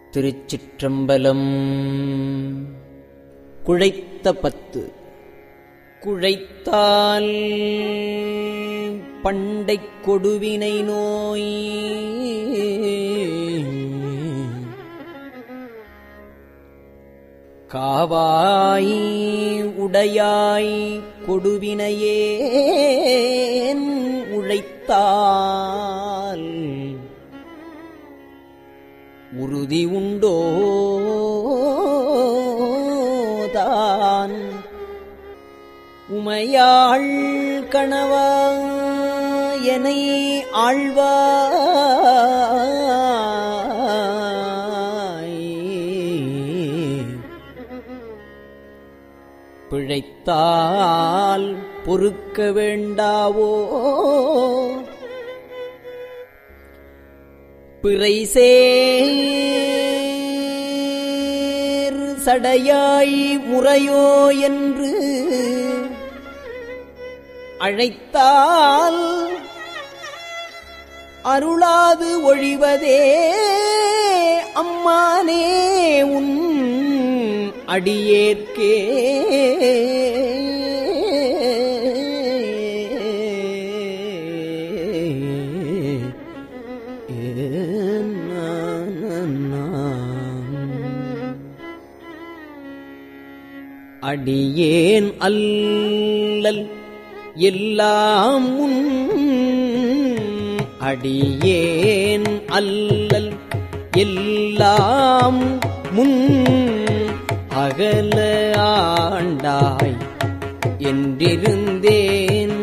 திருச்சிற்றம்பலம் குழைத்த பத்து குழைத்தால் பண்டைக் கொடுவினை நோய் காவாய் உடையாய் கொடுவினையேன் உழைத்தால் உறுதி உண்டோ தான் உமையாள் கணவா எனை ஆழ்வாய் பிழைத்தால் பொறுக்க வேண்டாவோ பிறைசேர் சடையாய் முறையோ என்று அழைத்தால் அருளாது ஒழிவதே அம்மானே உன் அடியேற்கே அடியேன் அல்லல் எல்லாம் உன் அடியேன் அல்லல் எல்லாம் முன் அகல ஆண்டாய் என்றிருந்தேன்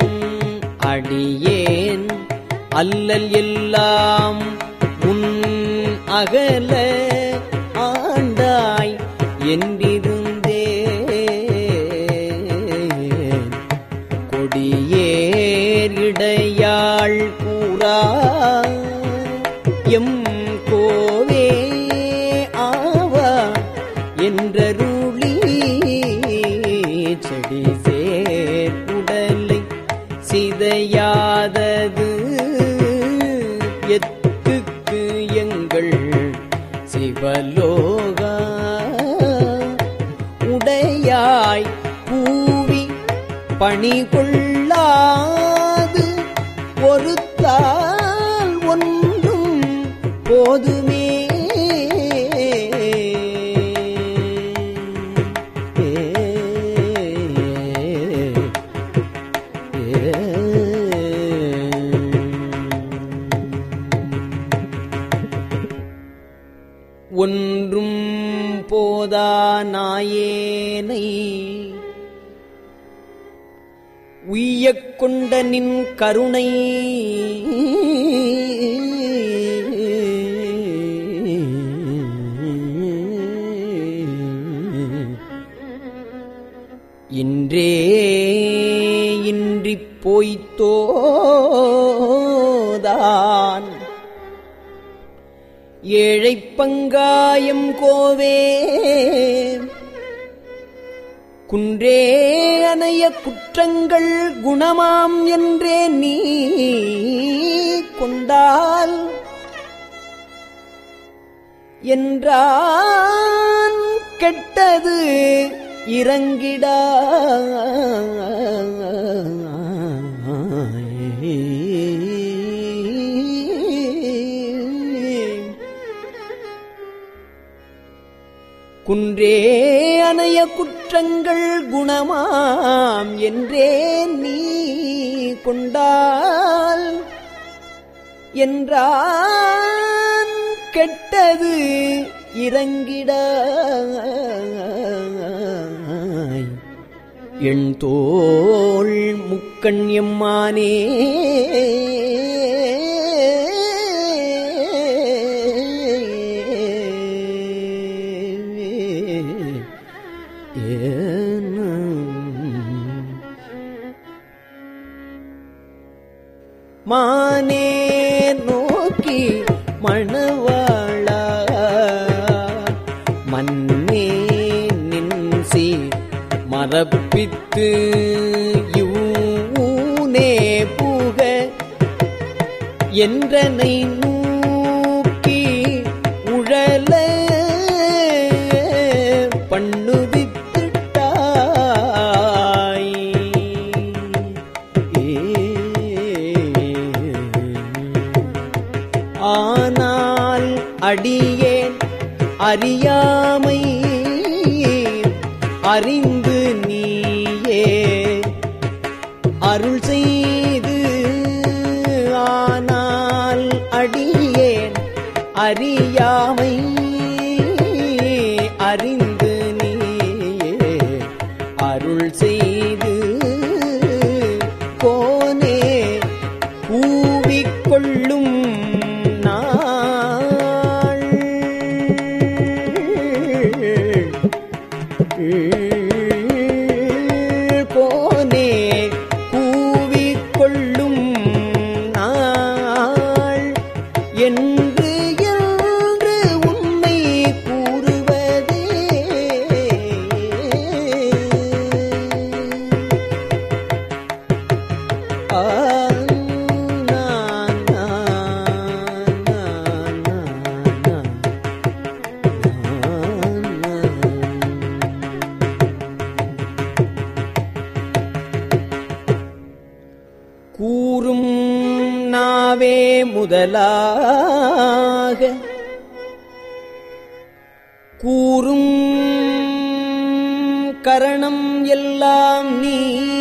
அடியேன் அல்லல் எல்லாம் முன் அகல ஆண்டாய் என்றிருந்தேன் கொடியேறிடையாள் கூறா எம் கோவே ஆவா என்றருளி செடி சேர் உடலை சிதையாதது எத்துக்கு எங்கள் சிவலோகா உடையாய் பூவி பணி கொள்ளாது ஒருத்தால் ஒன்றும் போதுமே ஒன்றும் போதா நாயேனை உய்யக் கொண்ட நின் கருணை இன்றே இன்றிப் போய்த்தோதான் ஏழைப் பங்காயம் கோவே குன்றே அணைய குற்றங்கள் குணமாம் என்றே நீ கொண்டால் என்றான் கெட்டது இறங்கிடா குன்றே அணைய குற்றங்கள் குணமாம் என்றே நீ கொண்டால் என்றான் கெட்டது இறங்கிட என் தோள் முக்கண் எம்மானே மானே நோக்கி மணவாளா மன்னே நின்சி மரப்பித்து யூனே புக என்றனை நூக்கி உழல ஆனால் அடியேன் அறியாமை அறிந்து நீயே அருள் செய்து ஆனால் அடியேன் அறியாமை அறிந்து நீயே அருள் செய்து கோனே கூவிக்கொள்ளும் நாள் போனே கூவிக்கொள்ளும் நாள் என்று என்று உன்னை கூறுவதே ஆ, நான், நான், நான், நான், நான். கூறும் நாவே முதலாக கூறும் கரணம் எல்லாம் நீ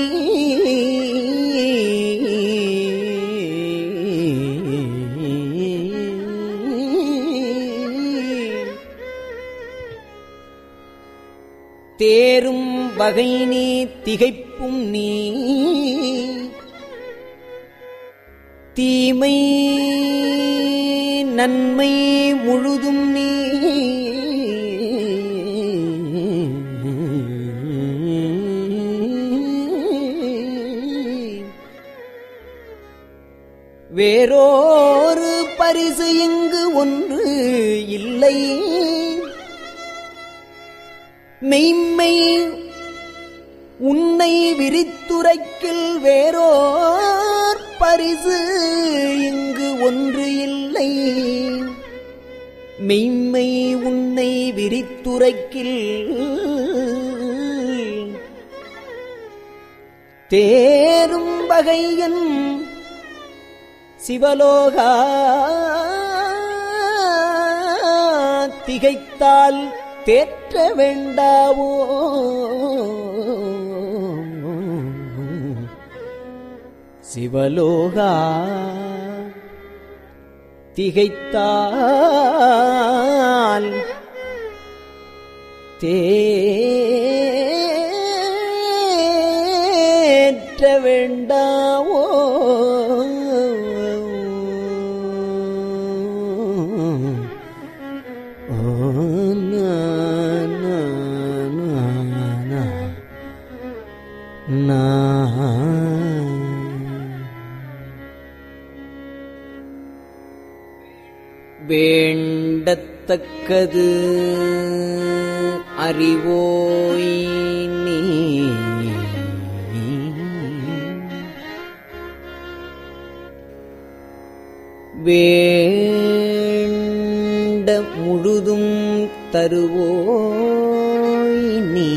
தேரும் வகை நீ திகைப்பும் நீ தீமை நன்மை முழுதும் நீ வேறோரு பரிசு இங்கு ஒன்று இல்லை மெய்மை உன்னை விரித்துரைக்கில் வேறோர் பரிசு இங்கு ஒன்று இல்லை மெய்மை உன்னை விரித்துரைக்கில் தேரும் வகையன் சிவலோகா திகைத்தால் தேற்ற வேண்டாவோ சிவலோகா திகைத்தால் தேற்ற வேண்டாவோ ஓ, நா, நா, நா, நா. நா. வேண்டத்தக்கது அறிவோய் நீ வேண்ட முழுதும் தருவோய் நீ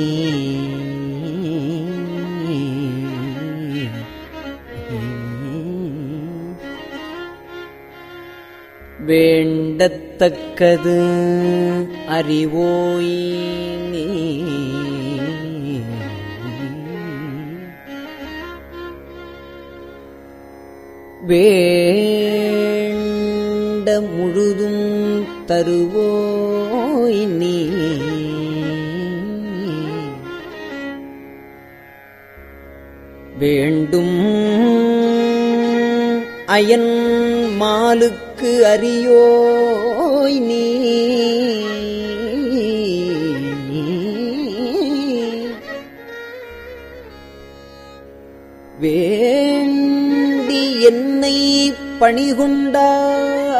வேண்டத்தக்கது அறிவோய் நீ வேண்ட முழுதும் தருவோய் நீ வேண்டும் அயன் மாலுக்கு அறியோய் நீ வேண்டி என்னை பணிகொண்டாய்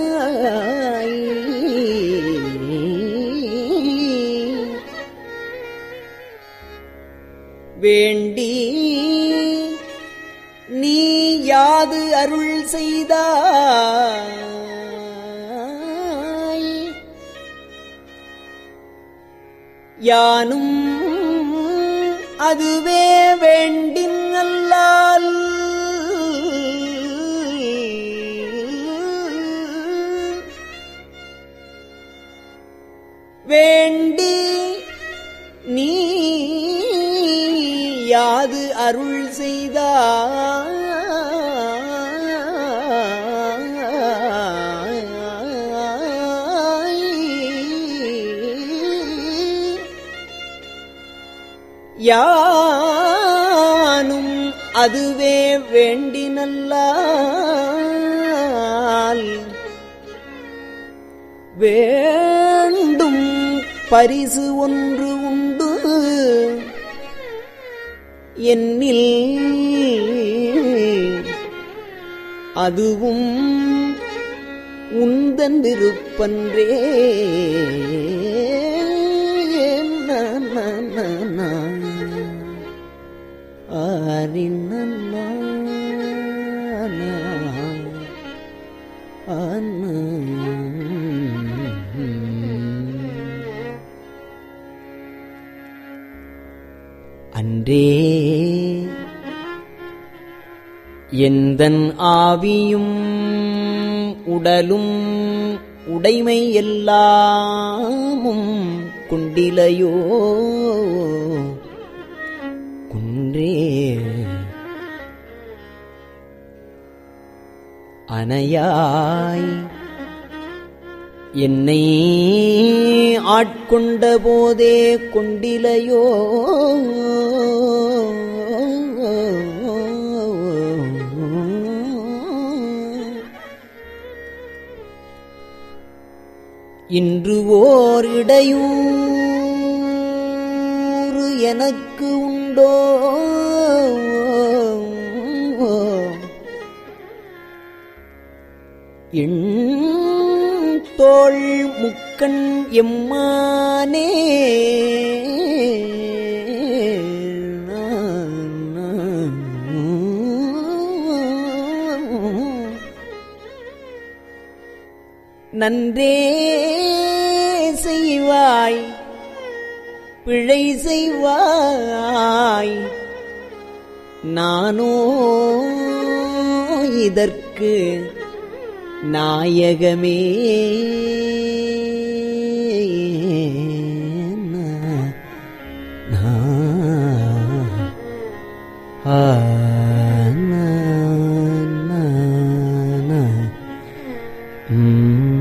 வேண்டி நீ யாது அருள் செய்தாய் யானும் அதுவே வேண்டின் அல்லால் வேண்டி நீ யாது அருள் செய்தாய் யானும் அதுவே வேண்டி நல்லால் வேண்டும் பரிசு ஒன்று உண்டு என்னில் அதுவும் உந்தன் விருப்பன்றே நா, நா, நா, நா. ஆரினன்னா, நா, அண்ணா. அன்றே எந்தன் ஆவியும் உடலும் உடைமை எல்லாமும் குண்டிலையோ குன்றே அணையாய் என்னை ஆட்கொண்ட போதே கொண்டிலையோ இன்று ஓர் இடையூறு எனக்கு உண்டோ எண் தோள் முக்கண் எம்மானே நன்றே செய்வாய் பிழை செய்வாய் நானோ இதற்கு நாயகமே நா- நா- ஆ, நா- நா- நா. ம்.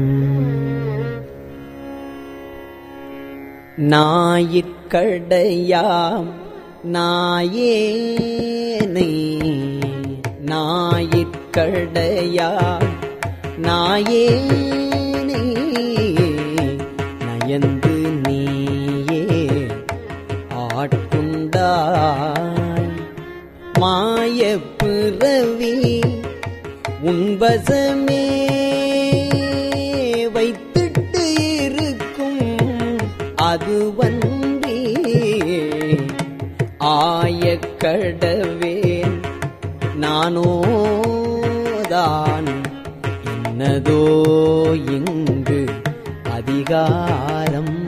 ஞாயிற்கடையாம் நாயேனை ஞாயிற்கடையாம் நாயேனை நயந்து நீயே ஆட்கொண்டாய் மாயப் பிறவி உன்பசமே வைத்திட்டு இருக்கும் அதுவன்றி ஆயக்கடவேன் நானோதான் என்னதோ இங்கு அதிகாரம்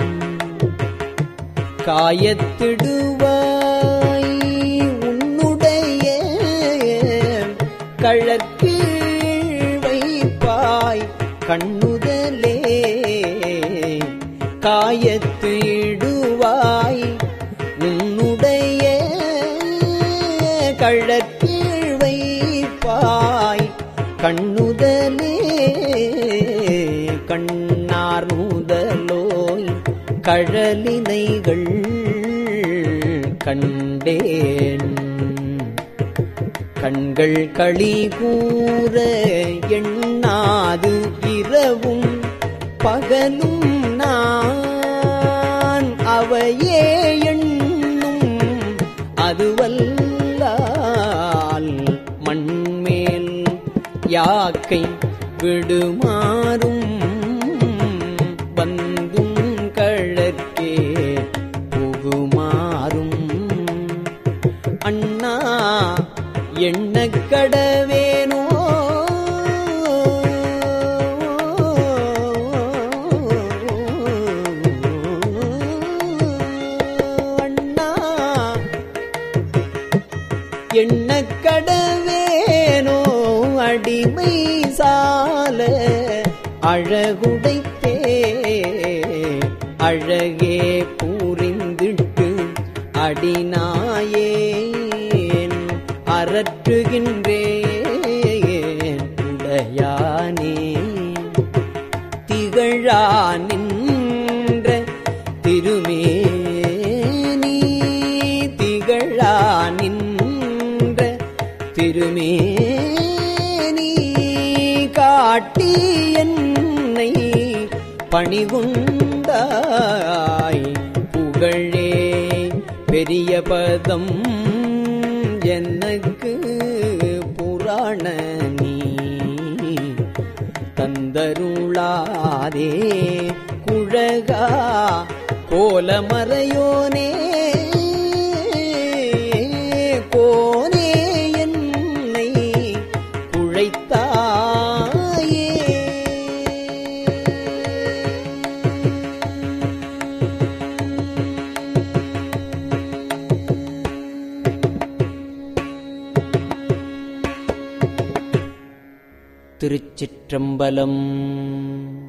காயத்திடுவாய் உன்னுடைய கழற்கீழ் வைப்பாய் கண்ணுதலே காயத்திடுவாய் உன்னுடைய கழற்கீழ் வைப்பாய் கண்ணுதலே கண்ணார் முதலோய் கழலினைகள் கண்டேன் கண்கள் களி கூற எண்ணாது இரவும் பகலும் நான் அவையே எண்ணும் அதுவல்லால் மண்மேல் யாக்கை விடுமாறும் வந்தும் கழற்கே புகுமாறும் அண்ணா எண்ணக் கடவேனோ அண்ணா எண்ணக் கடவேனோ அடிமை சால அழகுடைத்தே அழகே பூரிந்திட்டு அடிநாயேன் அரற்றுகின்றேன் உடையானே திகழா நின்ற திருமேனி திகழா நின்ற திருமேனி காட்டி என்னை பணிகுண்டாய் புகழே பெரிய பதம் எனக்கு புராண நீ தந்தருளாதே குழகா கோலமறையோனே கோனே என்னை குழைத்தாயே திருச்சிற்றம்பலம்